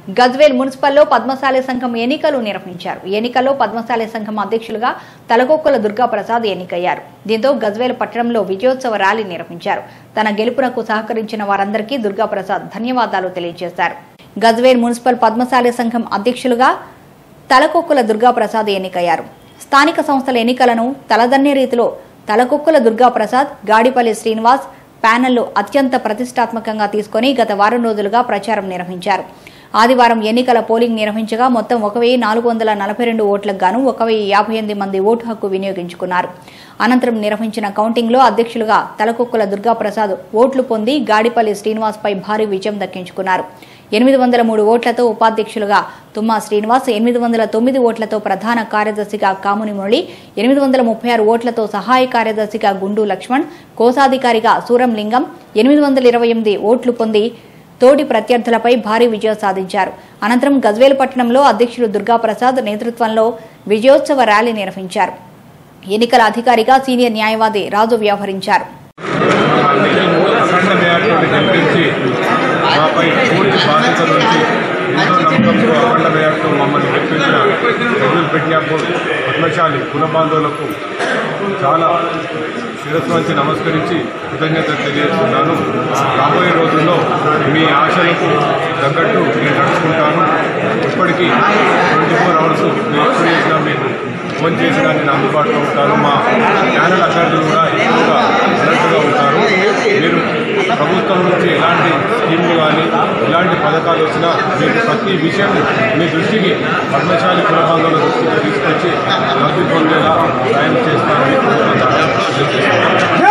గజ్వేల్ మున్సిపల్లో పద్మశాలి సంఘం ఎన్నికలు నిర్వహించారు ఈ ఎన్నికల్లో పద్మశాలి సంఘం అధ్యక్షులుగా తలకొక్కల దుర్గాప్రసాద్ ఎన్నికయ్యారు దీంతో గజ్వేల్ పట్టణంలో విజయోత్సవ ర్యాలీ నిర్వహించారు తన గెలుపునకు సహకరించిన వారందరికీ దుర్గాప్రసాద్ ధన్యవాదాలు తెలియజేశారు గజ్వేల్ మున్సిపల్ పద్మశాలి సంఘం అధ్యక్షులుగా తలకొక్కుల దుర్గాప్రసాద్ ఎన్నికయ్యారు స్థానిక సంస్థల ఎన్నికలను తలదన్నే రీతిలో తలకొక్కుల దుర్గాప్రసాద్ గాడిపల్లి శ్రీనివాస్ ప్యానెల్లో అత్యంత ప్రతిష్టాత్మకంగా తీసుకొని గత వారం రోజులుగా ప్రచారం నిర్వహించారు ఆదివారం ఎన్నికల పోలింగ్ నిర్వహించగా మొత్తం ఒక వెయ్యి నాలుగు వందల నలభై రెండు ఓట్లకు గాను ఒక వెయ్యి యాభై ఎనిమిది మంది ఓటు హక్కు వినియోగించుకున్నారు అనంతరం నిర్వహించిన కౌంటింగ్లో అధ్యక్షులుగా తలకొక్కుల దుర్గాప్రసాద్ ఓట్లు పొంది గాడిపల్లి శ్రీనివాస్పై భారీ విజయం దక్కించుకున్నారు ఎనిమిది వందల మూడు ఓట్లతో ఉపాధ్యక్షులుగా తుమ్మా శ్రీనివాస్ ఎనిమిది వందల తొమ్మిది ఓట్లతో ప్రధాన కార్యదర్శిగా కాముని మురళి ఎనిమిది వందల ముప్పై ఆరు ఓట్లతో సహాయ కార్యదర్శిగా గుండు లక్ష్మణ్ కోశాధికారిగా సూరం లింగం ఎనిమిది వందల ఇరవై ఎనిమిది ఓట్లు పొంది తోటి ప్రత్యర్థులపై భారీ విజయం సాధించారు అనంతరం గజ్వేల్ పట్టణంలో అధ్యక్షుడు దుర్గాప్రసాద్ నేతృత్వంలో విజయోత్సవ ర్యాలీ నిర్వహించారు ఎన్నికల అధికారిగా సీనియర్ న్యాయవాది రాజు వ్యవహరించారు అఖండ మేయర్ని గెలిపించి మాపై పూర్తి బాధ్యత నుంచి ఎంతో నమ్మకంతో అఖండ మేయర్తో మమ్మల్ని గెలిపించిన ప్రజలు పెట్టినప్పుడు పద్మశాలి కుల బాంధవులకు చాలా శిరస్సు వంచి నమస్కరించి కృతజ్ఞతలు తెలియజేస్తున్నాను రాబోయే రోజుల్లో మీ ఆశలకు తగ్గట్టు నేను నడుచుకుంటాను ఇప్పటికీ ట్వంటీ ఫోర్ అవర్స్ మీరు ఎప్పుడు చేసినా మీకు ఫోన్ చేసినా నేను అందుబాటులో ఉంటాను మా ఛానల్ అభ్యర్థులు కూడా ఎక్కువగా అలర్ట్గా ఉంటారు మీరు ప్రభుత్వం నుంచి ఎలాంటి స్కీములు కానీ ఎలాంటి పథకాలు వచ్చినా మీరు ప్రతి విషయం మీ దృష్టికి పద్మశాలి కుల బాంధవుల దృష్టికి తీసుకొచ్చి లబ్ధి పొందేలా సాయం చేస్తానని ప్రభుత్వం ద్వారా తెలియజేస్తున్నాను.